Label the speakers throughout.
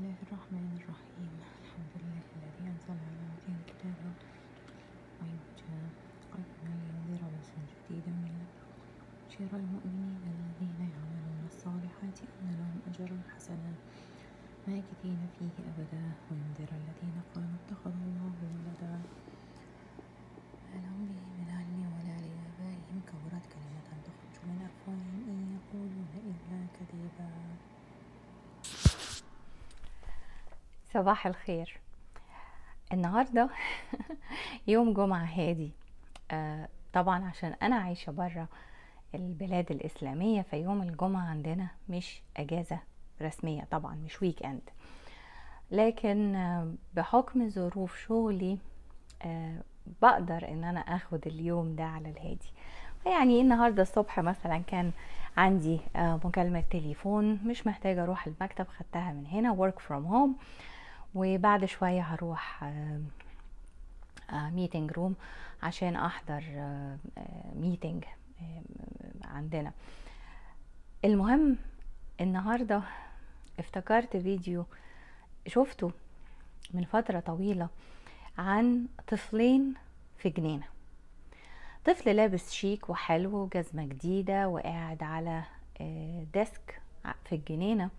Speaker 1: الله الرحمن الرحيم الحمد لله الذي أنزل على عبده الكتاب ويبجى قلبنا لينذر بأسا شديدا من بشير المؤمنين الذين يعملون الصالحات أن لهم أجرا حسنا ماكثين فيه أبدا وينذر الذين قالوا اتخذ الله ولدا ما لهم به من علم ولا لآبائهم كبرت كلمة تخرج من أفواههم إن يقولون إلا كذبا
Speaker 2: صباح الخير النهارده يوم جمعة هادي آه طبعا عشان أنا عايشة برا البلاد الإسلامية فيوم الجمعة عندنا مش أجازة رسمية طبعا مش ويك أند لكن آه بحكم ظروف شغلي آه بقدر ان انا اخد اليوم ده على الهادي يعني النهارده الصبح مثلا كان عندي آه مكالمة تليفون مش محتاجة اروح المكتب خدتها من هنا work from home وبعد شوية هروح ميتنج روم عشان احضر ميتنج عندنا المهم النهاردة افتكرت فيديو شفته من فترة طويلة عن طفلين في جنينة طفل لابس شيك وحلو وجزمة جديدة وقاعد على ديسك في الجنينة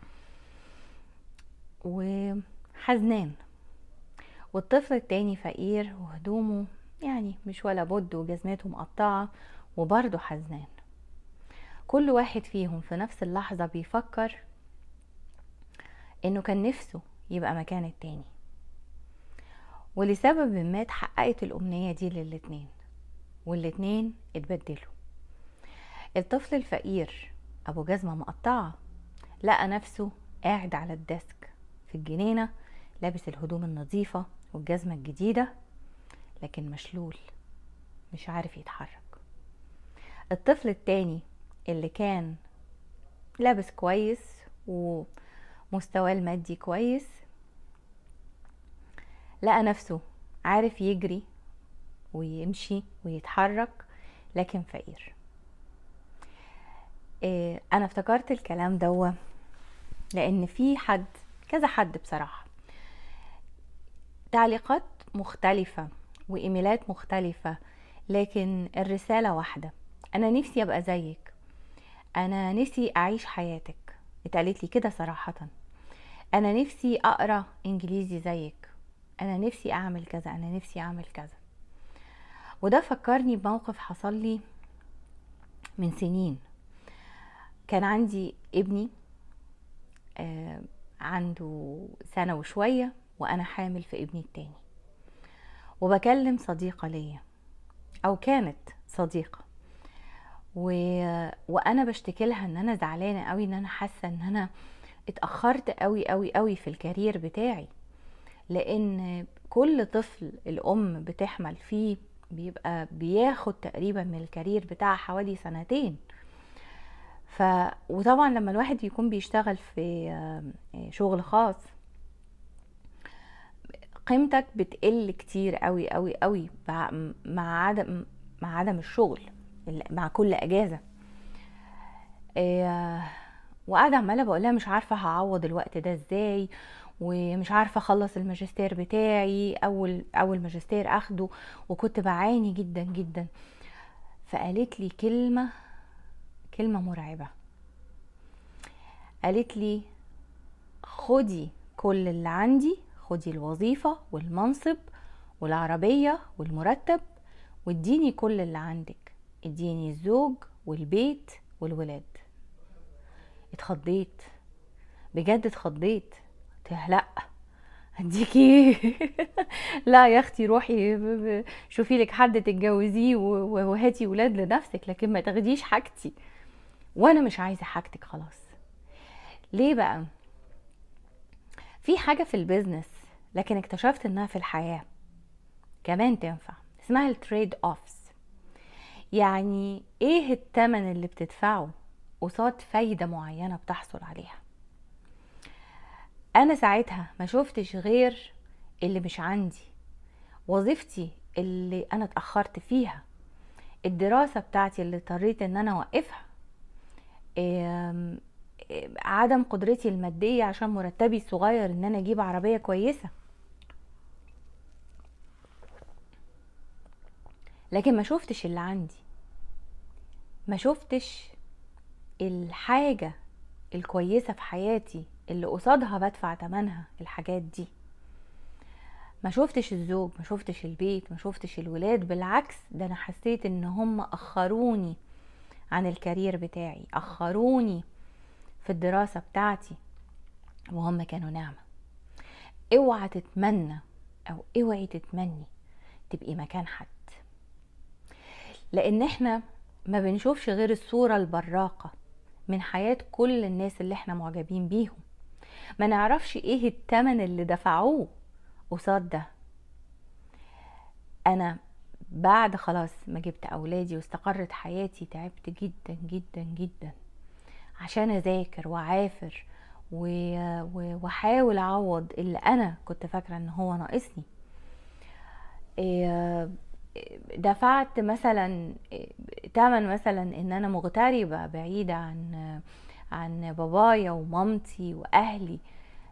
Speaker 2: وحزنان والطفل التاني فقير وهدومه يعني مش ولا بد وجزمته مقطعة وبرضه حزنان كل واحد فيهم في نفس اللحظة بيفكر انه كان نفسه يبقى مكان التاني ولسبب ما اتحققت الأمنية دي للاتنين والاتنين اتبدلوا الطفل الفقير أبو جزمة مقطعة لقى نفسه قاعد على الديسك في الجنينة لابس الهدوم النظيفة والجزمة الجديدة لكن مشلول مش عارف يتحرك الطفل التاني اللي كان لابس كويس ومستواه المادي كويس لقى نفسه عارف يجري ويمشي ويتحرك لكن فقير إيه انا افتكرت الكلام دوا لان في حد كذا حد بصراحة تعليقات مختلفة وايميلات مختلفة لكن الرسالة واحدة انا نفسي ابقى زيك انا نفسي اعيش حياتك اتقالت لي كده صراحة انا نفسي اقرا انجليزي زيك انا نفسي اعمل كذا انا نفسي اعمل كذا وده فكرني بموقف حصل لي من سنين كان عندي ابني آه عنده سنة وشوية وأنا حامل في ابني التاني وبكلم صديقة ليا أو كانت صديقة و... وأنا بشتكي لها إن أنا زعلانة قوي إن أنا حاسة إن أنا اتأخرت قوي قوي قوي في الكارير بتاعي لان كل طفل الام بتحمل فيه بيبقى بياخد تقريبا من الكارير بتاعها حوالي سنتين ف وطبعا لما الواحد يكون بيشتغل في شغل خاص قيمتك بتقل كتير قوي قوي قوي مع عدم مع عدم الشغل مع كل اجازه وقاعده عماله بقول لها مش عارفه هعوض الوقت ده ازاي ومش عارفه اخلص الماجستير بتاعي اول اول ماجستير اخده وكنت بعاني جدا جدا فقالت لي كلمه كلمه مرعبه قالت لي خدي كل اللي عندي خدي الوظيفه والمنصب والعربيه والمرتب واديني كل اللي عندك اديني الزوج والبيت والولاد اتخضيت بجد اتخضيت لا هديكي لا يا اختي روحي شوفي لك حد تتجوزيه وهاتي ولاد لنفسك لكن ما تاخديش حاجتي وانا مش عايزه حاجتك خلاص ليه بقى في حاجه في البيزنس لكن اكتشفت انها في الحياه كمان تنفع اسمها التريد اوفس يعني ايه التمن اللي بتدفعه قصاد فايده معينه بتحصل عليها انا ساعتها ما شفتش غير اللي مش عندي وظيفتي اللي انا اتاخرت فيها الدراسه بتاعتي اللي اضطريت ان انا اوقفها عدم قدرتي الماديه عشان مرتبي صغير ان انا اجيب عربيه كويسه لكن ما شفتش اللي عندي ما شفتش الحاجه الكويسه في حياتي اللي قصادها بدفع تمنها الحاجات دي ما شفتش الزوج ما شفتش البيت ما شفتش الولاد بالعكس ده انا حسيت ان هم اخروني عن الكارير بتاعي اخروني في الدراسة بتاعتي وهم كانوا نعمة اوعى تتمنى او اوعي تتمني تبقي مكان حد لان احنا ما بنشوفش غير الصورة البراقة من حياة كل الناس اللي احنا معجبين بيهم ما نعرفش ايه التمن اللي دفعوه قصاد ده انا بعد خلاص ما جبت اولادي واستقرت حياتي تعبت جدا جدا جدا عشان اذاكر واعافر واحاول اعوض اللي انا كنت فاكره ان هو ناقصني دفعت مثلا تمن مثلا ان انا مغتربه بعيده عن عن بابايا ومامتي واهلي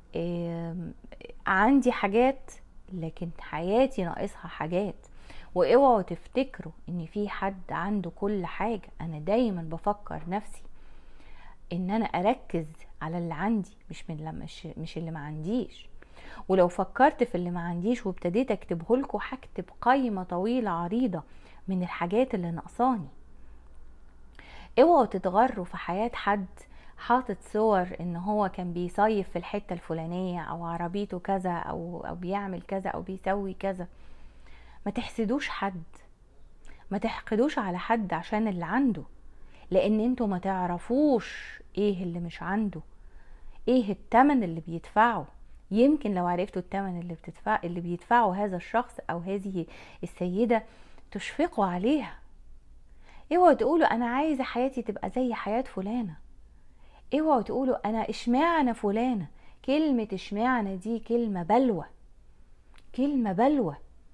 Speaker 2: عندي حاجات لكن حياتي ناقصها حاجات واوعوا تفتكروا ان في حد عنده كل حاجة انا دايما بفكر نفسي ان انا اركز على اللي عندي مش من لما مش, مش اللي ما عنديش ولو فكرت في اللي ما عنديش وابتديت اكتبه لكم هكتب قائمة طويلة عريضة من الحاجات اللي ناقصاني اوعوا تتغروا في حياة حد حاطط صور ان هو كان بيصيف في الحته الفلانيه او عربيته كذا او او بيعمل كذا او بيسوي كذا ما تحسدوش حد ما تحقدوش على حد عشان اللي عنده لان انتوا ما تعرفوش ايه اللي مش عنده ايه التمن اللي بيدفعه يمكن لو عرفتوا التمن اللي بتدفع اللي بيدفعه هذا الشخص او هذه السيده تشفقوا عليها اوعوا تقولوا انا عايزه حياتي تبقى زي حياه فلانه اوعوا تقولوا انا اشمعنى فلانه كلمه اشمعنى دي كلمه بلوى كلمه بلوى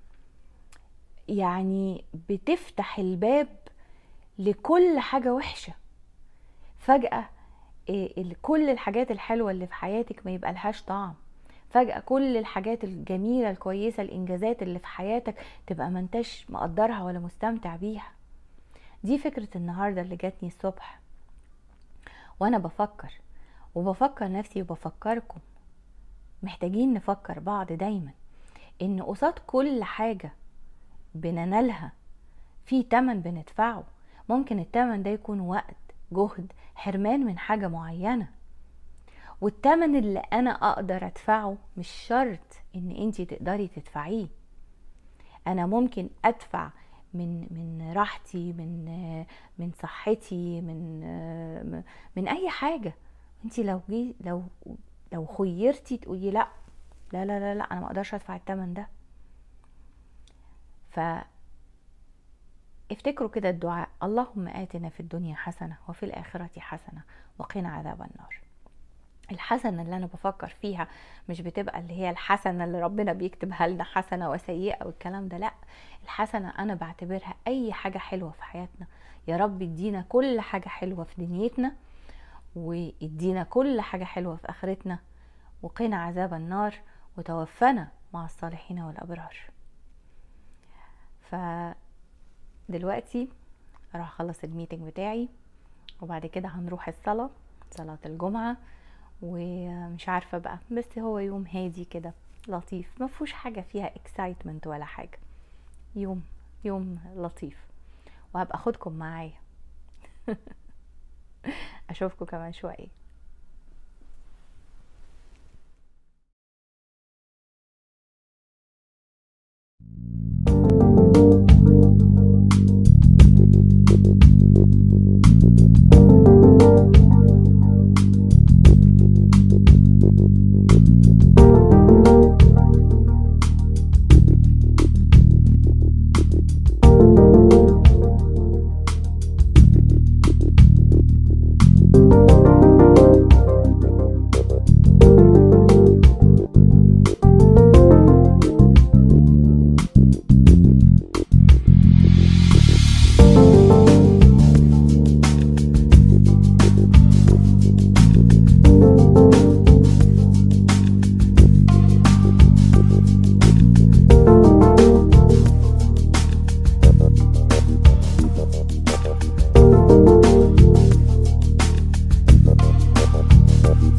Speaker 2: يعني بتفتح الباب لكل حاجه وحشه فجاه كل الحاجات الحلوه اللي في حياتك ما يبقى لهاش طعم فجأة كل الحاجات الجميلة الكويسة الإنجازات اللي في حياتك تبقى ما انتش مقدرها ولا مستمتع بيها دي فكرة النهاردة اللي جاتني الصبح وانا بفكر وبفكر نفسي وبفكركم محتاجين نفكر بعض دايما ان قصاد كل حاجة بننالها في تمن بندفعه ممكن التمن ده يكون وقت جهد حرمان من حاجة معينة والتمن اللي انا اقدر ادفعه مش شرط ان انتي تقدري تدفعيه انا ممكن ادفع من من راحتي من من صحتي من من اي حاجه انت لو جي لو لو خيرتي تقولي لا لا لا لا, لا انا ما اقدرش ادفع الثمن ده ف افتكروا كده الدعاء اللهم آتنا في الدنيا حسنة وفي الآخرة حسنة وقنا عذاب النار الحسنة اللي أنا بفكر فيها مش بتبقى اللي هي الحسنة اللي ربنا بيكتبها لنا حسنة وسيئة والكلام ده لأ الحسنة أنا بعتبرها أي حاجة حلوة في حياتنا يا رب ادينا كل حاجة حلوة في دنيتنا وادينا كل حاجة حلوة في آخرتنا وقنا عذاب النار وتوفنا مع الصالحين والأبرار فدلوقتي راح اخلص الميتنج بتاعي وبعد كده هنروح الصلاة صلاة الجمعة ومش عارفة بقى بس هو يوم هادي كده لطيف ما فيهوش حاجة فيها اكسايتمنت ولا حاجة يوم يوم لطيف وهبقى اخدكم معايا اشوفكم كمان شويه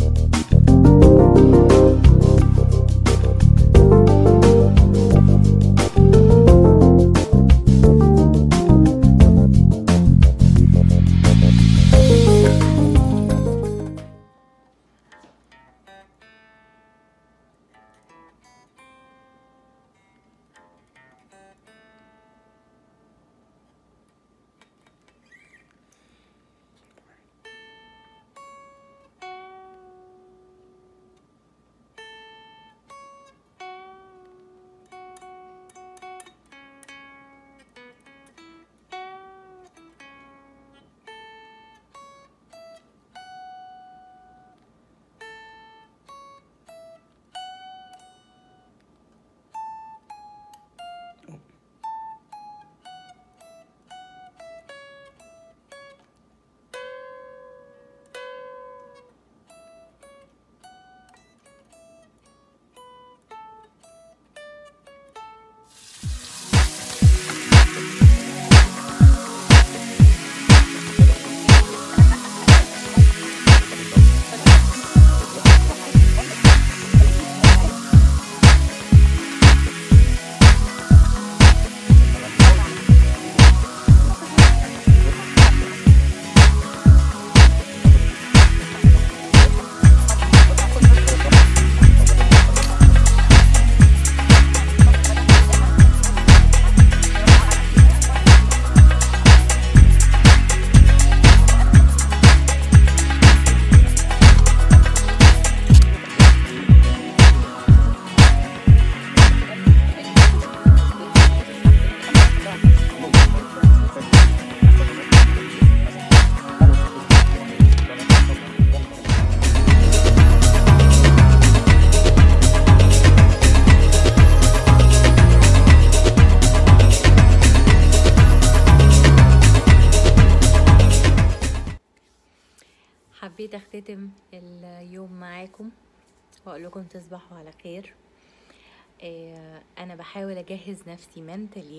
Speaker 2: حبيت اختتم اليوم معاكم واقول لكم تصبحوا على خير آه، انا بحاول اجهز نفسي منتلي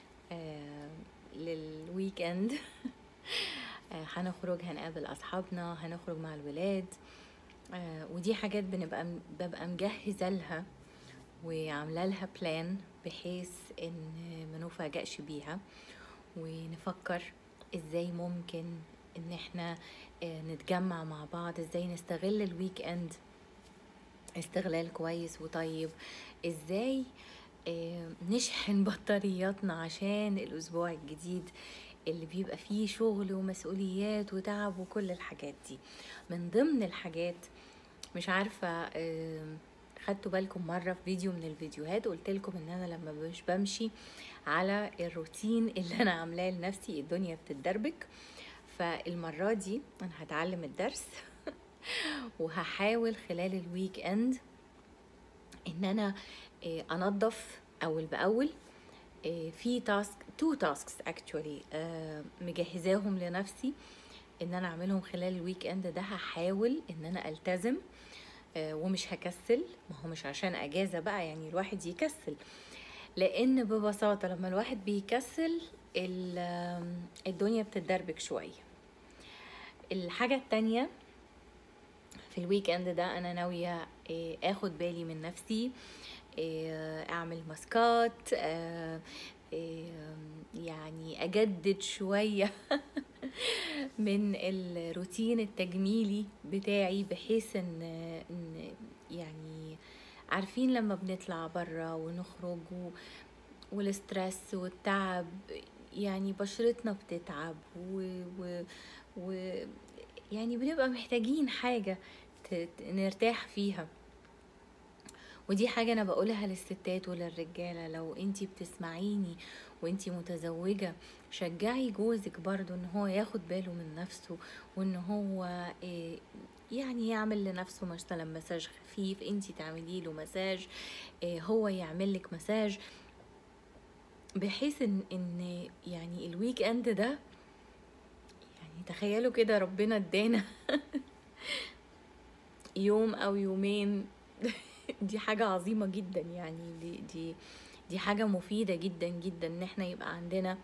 Speaker 2: للويك اند آه، هنخرج هنقابل اصحابنا هنخرج مع الولاد آه، ودي حاجات بنبقى ببقى مجهزه لها وعامله لها بلان بحيث ان ما نفاجئش بيها ونفكر ازاي ممكن ان احنا آه، نتجمع مع بعض ازاي نستغل الويك اند استغلال كويس وطيب ازاي آه، نشحن بطارياتنا عشان الاسبوع الجديد اللي بيبقى فيه شغل ومسؤوليات وتعب وكل الحاجات دي من ضمن الحاجات مش عارفة آه، خدتوا بالكم مرة في فيديو من الفيديوهات قلت لكم ان انا لما مش بمشي على الروتين اللي انا عاملاه لنفسي الدنيا بتتدربك فالمرة دي انا هتعلم الدرس وهحاول خلال الويك اند ان انا آه، انظف اول باول آه، في تاسك تو تاسكس اكشولي مجهزاهم لنفسي ان انا اعملهم خلال الويك اند ده هحاول ان انا التزم آه، ومش هكسل ما هو مش عشان اجازه بقى يعني الواحد يكسل لان ببساطه لما الواحد بيكسل ال- آم، الدنيا بتتدربك شويه الحاجه التانية في الويك اند ده انا ناويه آه، اخد بالي من نفسي آه، اعمل ماسكات آه، آه، يعني اجدد شويه من الروتين التجميلي بتاعي بحيث ان ان يعني عارفين لما بنطلع برا ونخرج و- والستريس والتعب يعني بشرتنا بتتعب و, و, و يعني بنبقى محتاجين حاجة ت- ت- نرتاح فيها ودي حاجة أنا بقولها للستات وللرجالة لو انتي بتسمعيني وانتي متزوجة شجعي جوزك برضو ان هو ياخد باله من نفسه وان هو إيه، يعني يعمل لنفسه مثلا مساج خفيف انتي تعملي له مساج إيه، هو يعمل لك مساج بحيث ان ان يعني الويك اند ده يعني تخيلوا كده ربنا ادانا يوم او يومين دي حاجة عظيمة جدا يعني دي دي دي حاجة مفيدة جدا جدا ان احنا يبقى عندنا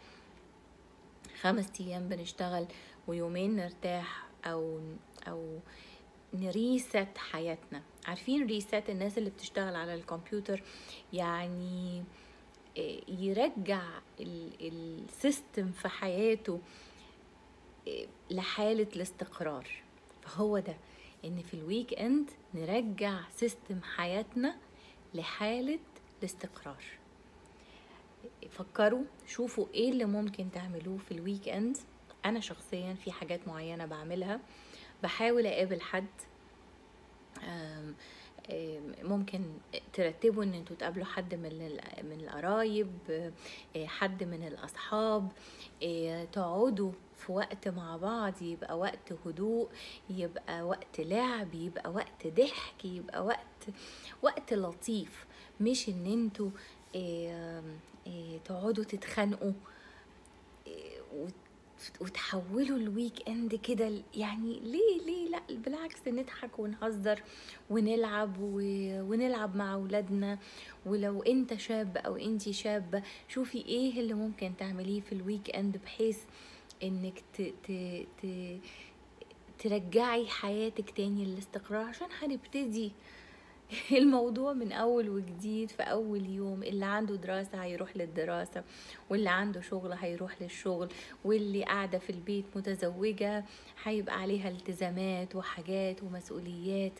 Speaker 2: خمس ايام بنشتغل ويومين نرتاح او او نريست حياتنا عارفين ريست الناس اللي بتشتغل على الكمبيوتر يعني آه، يرجع ال- السيستم في حياته آه، لحالة الاستقرار فهو ده ان في الويك اند نرجع سيستم حياتنا لحالة الاستقرار فكروا شوفوا ايه اللي ممكن تعملوه في الويك اند انا شخصيا في حاجات معينة بعملها بحاول اقابل حد آم، آم، ممكن ترتبوا ان انتوا تقابلوا حد من ال- من القرايب آه، حد من الاصحاب آه، تقعدوا في وقت مع بعض يبقى وقت هدوء يبقى وقت لعب يبقى وقت ضحك يبقى وقت وقت لطيف مش ان انتوا آه، آه، تقعدوا تتخانقوا آه، وت- وتحولوا الويك اند كده ل- يعني ليه ليه لا بالعكس نضحك ونهزر ونلعب و- ونلعب مع اولادنا ولو انت شاب او انتي شابة شوفي ايه اللي ممكن تعمليه في الويك اند بحيث انك ت ت ت ترجعي حياتك تاني للاستقرار عشان هنبتدي الموضوع من اول وجديد في اول يوم اللي عنده دراسة هيروح للدراسة واللي عنده شغل هيروح للشغل واللي قاعدة في البيت متزوجة هيبقى عليها التزامات وحاجات ومسؤوليات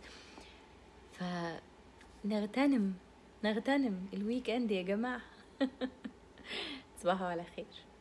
Speaker 2: فنغتنم نغتنم الويك اند يا جماعة تصبحوا على خير